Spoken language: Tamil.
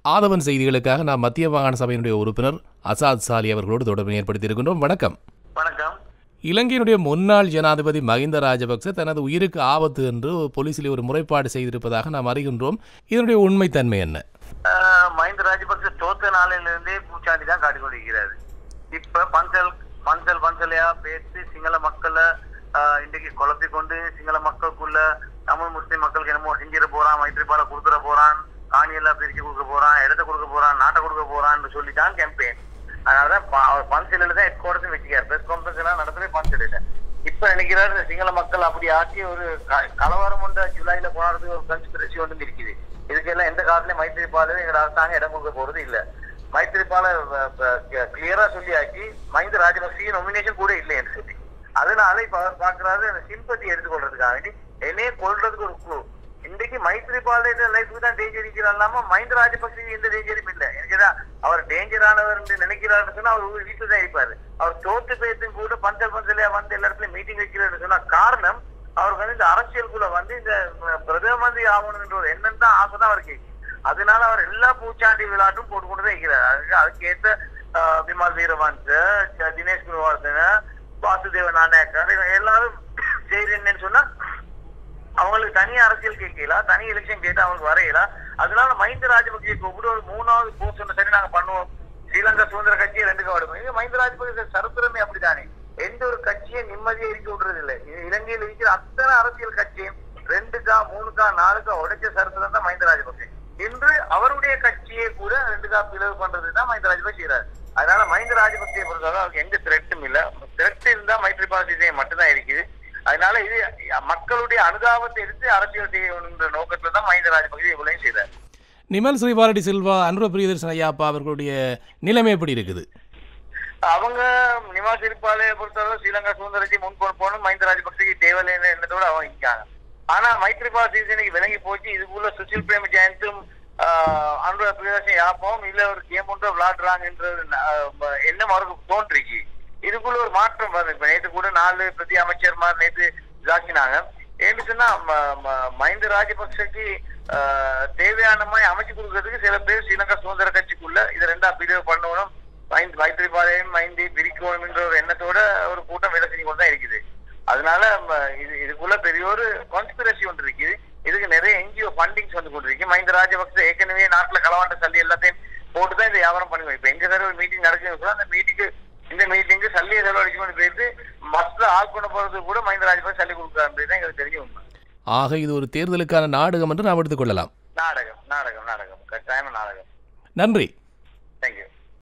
ஆதவன் செய்திகளுக்காக நாம் மத்திய மாகாண சபையினுடைய உறுப்பினர் அசாத் சாலி அவர்களோடு தொடர்பு ஏற்படுத்தியிருக்கின்றோம் வணக்கம் வணக்கம் இலங்கையினுடைய முன்னாள் ஜனாதிபதி மஹிந்த ராஜபக்ச தனது உயிருக்கு ஆபத்து என்று போலீசில் ஒரு முறைப்பாடு செய்திருப்பதாக நாம் அறிகின்றோம் இதனுடைய உண்மைத்தன்மை என்ன ஆஹ் மஹிந்த ராஜபக்ச தோத்த நாளிலிருந்தே பூச்சாண்டி தான் காட்டிக்கொண்டிருக்கிறாரு இப்ப பஞ்சல் பஞ்சல் பஞ்சலையா பேசி சிங்கள மக்களை ஆஹ் இன்றைக்கு குழப்பி கொண்டு சிங்கள மக்களுக்குள்ள தமிழ் முஸ்லிம் மக்களுக்கு என்னமோ செஞ்சிட போறான் மைத்திரிபால கொடுத்துட போறான் காணியெல்லாம் பிரிச்சு கொடுக்க போறான் இடத்த கொடுக்க போறான் நாட்டை கொடுக்க போறான்னு சொல்லி தான் கேம்பெயின் அதனாலதான் ப- அவர் பஞ்சலில் தான் ஹெட் குவார்டர்ஸ் வச்சுக்காரு பிரஸ் கான்ஃபரன்ஸ் எல்லாம் நடத்துறது பஞ்சலில் இப்ப நினைக்கிறாரு இந்த சிங்கள மக்கள் அப்படி ஆக்கி ஒரு க- கலவரம் ஒன்று ஜூலைல போனதுக்கு ஒரு கன்ஸ்பிரசி ஒன்று இருக்குது இதுக்கெல்லாம் எந்த காலத்துலயும் மைத்திரிபால எங்க அரசாங்கம் இடம் கொடுக்க போறது இல்ல மைத்திரிபால கிளியரா சொல்லியாக்கி மஹிந்த ராஜபக்சே நொமினேஷன் கூட இல்லை என்று சொல்லி அதனால இப்ப அவர் பாக்குறாரு அந்த சிம்பத்தி எடுத்துக்கொள்றதுக்காக வேண்டி என்னையே கொள்றதுக்கு ஒரு குழு இன்றைக்கு மைத்திரிபால லைஃபுக்கு தான் டேஞ்சர் இருக்கிறாம மஹிந்த ராஜபக்சே எந்த டேஞ்சரும் இல்ல எனக்குதான் அவர் டேஞ்சரானவர் என்று நினைக்கிறாருன்னு சொன்னா அவர் வீட்டுல தான் இருப்பாரு அவர் தோத்து பேசும் கூட பஞ்சல் பஞ்சலையா வந்து எல்லா இடத்துலயும் மீட்டிங் வைக்கிறாருன்னு சொன்னா காரணம் அவருக்கு வந்து இந்த அரசியலுக்குள்ள வந்து இந்த அஹ், பிரதம மந்திரி ஆகணும்ன்ற ஒரு எண்ணம் தான் ஆசை தான் அவருக்கு அதனால அவர் எல்லா பூச்சாண்டி விளையாட்டும் போட்டுக்கொண்டு தான் இருக்கிறார் அதுக்கு அதுக்கேற்ற அஹ், விமல் வீரவன்ஸ் அஹ், தினேஷ் குருவாசன வாசுதேவ நாணயக்கர் இவங்க எல்லாரும் செய்யறேன்னு சொன்னா அவங்களுக்கு தனி அரசியல் கேட்கல தனி எலெக்ஷன் கேட்டு அவங்களுக்கு வரையல அதனால மஹிந்த ராஜபக்சே கூப்பிட்டு ஒரு மூணாவது போஸ்ட் ஒன்று சரி நாங்க பண்ணுவோம் ஸ்ரீலங்கா சுதந்திர கட்சியை ரெண்டு கவடம் இது மஹிந்த ராஜபக்சே சரித்திரமே அப்படித்தானே எந்த ஒரு கட்சியை நிம்மதியை இருக்க விடுறது இல்லை இது இலங்கையில் இருக்கிற அத்தனை அரசியல் கட்சியும் ரெண்டுக்கா மூணுக்கா நாலுக்கா உடைச்ச சரித்திரம் தான் மஹிந்த ராஜபக்சே இன்று அவருடைய கட்சியை கூட ரெண்டுக்கா பிளவு பண்றது தான் மஹிந்த ராஜபக்சே செய்யறாரு அதனால மஹிந்த ராஜபக்சே பொறுத்தவரை அவருக்கு எந்த த்ரெட்டும் இல்ல த்ரெட் இருந்தா மைத்ரிபால சிறிசேன மட்டும்தான் இருக்குது அதனால இது மக்களுடைய அனுதாபத்தை எடுத்து அரசியல் செய்யணுன்ற நோக்கத்துல தான் மஹிந்த ராஜபக்சே இவ்வளவு செய்தார் நிமல் ஸ்ரீபாலடி சில்வா அனுர பிரியதர்சன் ஐயாப்பா அவர்களுடைய நிலைமை எப்படி இருக்குது அவங்க நிவாஸ் இருப்பாலே பொறுத்தவரை ஸ்ரீலங்கா சுதந்திரத்தை முன் கொண்டு போகணும் மஹிந்த ராஜபக்சேக்கு தேவையில்லை எண்ணத்தோட அவங்க இருக்காங்க ஆனா மைத்ரிபால சிறிசேனைக்கு விளங்கி போச்சு இதுக்குள்ள சுசில் பிரேம ஜெயந்தும் அனுர பிரியதர்சன் யாப்பவும் இல்ல ஒரு கேம் ஒன்று விளையாடுறாங்கன்ற ஆஹ், எண்ணம் அவருக்கு தோன்றிருக்கு இதுக்குள்ள ஒரு மாற்றம் வருது இப்ப நேத்து கூட நாலு பிரதி அமைச்சர்மார் நேத்து இதாக்கினாங்க ஏன்னு சொன்னா ம- ம- மஹிந்த ராஜபக்சக்கு ஆஹ், தேவையான மாதிரி அமைச்சு கொடுக்கறதுக்கு சில பேர் ஸ்ரீலங்கா சுதந்திர கட்சிக்குள்ள இதை ரெண்டா பிரிவு பண்ணணும் மைந்த் மைத்திரிபாளையம் மைந்தி பிரிக்கணும் என்ற ஒரு எண்ணத்தோட ஒரு கூட்டம் வேலை செஞ்சு கொண்டு தான் இருக்குது அதனால ம, இது இதுக்குள்ள பெரிய ஒரு கான்ஸ்பிரசி ஒன்று இருக்குது இதுக்கு நிறைய என்ஜிஓ ஃபண்டிங்ஸ் வந்து கொண்டிருக்கு மஹிந்த ராஜபக்சே ஏற்கனவே நாட்டுல களவாண்ட சல்லி எல்லாத்தையும் போட்டு தான் இந்த வியாபாரம் பண்ணுவோம் இப்ப எங்க சார் ஒரு மீட்டிங் நடக்குது கூட அந்த மீட்டிங்கு இந்த மீட்டிங்கு சல்லியை செலவழிச்சு கொண்டு போயிட்டு மஸ்ல ஆள் கொண்டு போறது கூட மஹிந்த ராஜபக்சே சல்லி கொடுக்குறாருன்றது தான் எங்களுக்கு தெரிஞ்ச உண்மை ஆக இது ஒரு தேர்தலுக்கான நாடகம் என்று நாம் எடுத்துக்கொள்ளலாம் நாடகம் நாடகம் நாடகம் கட்டாயமா நாடகம் நன்றி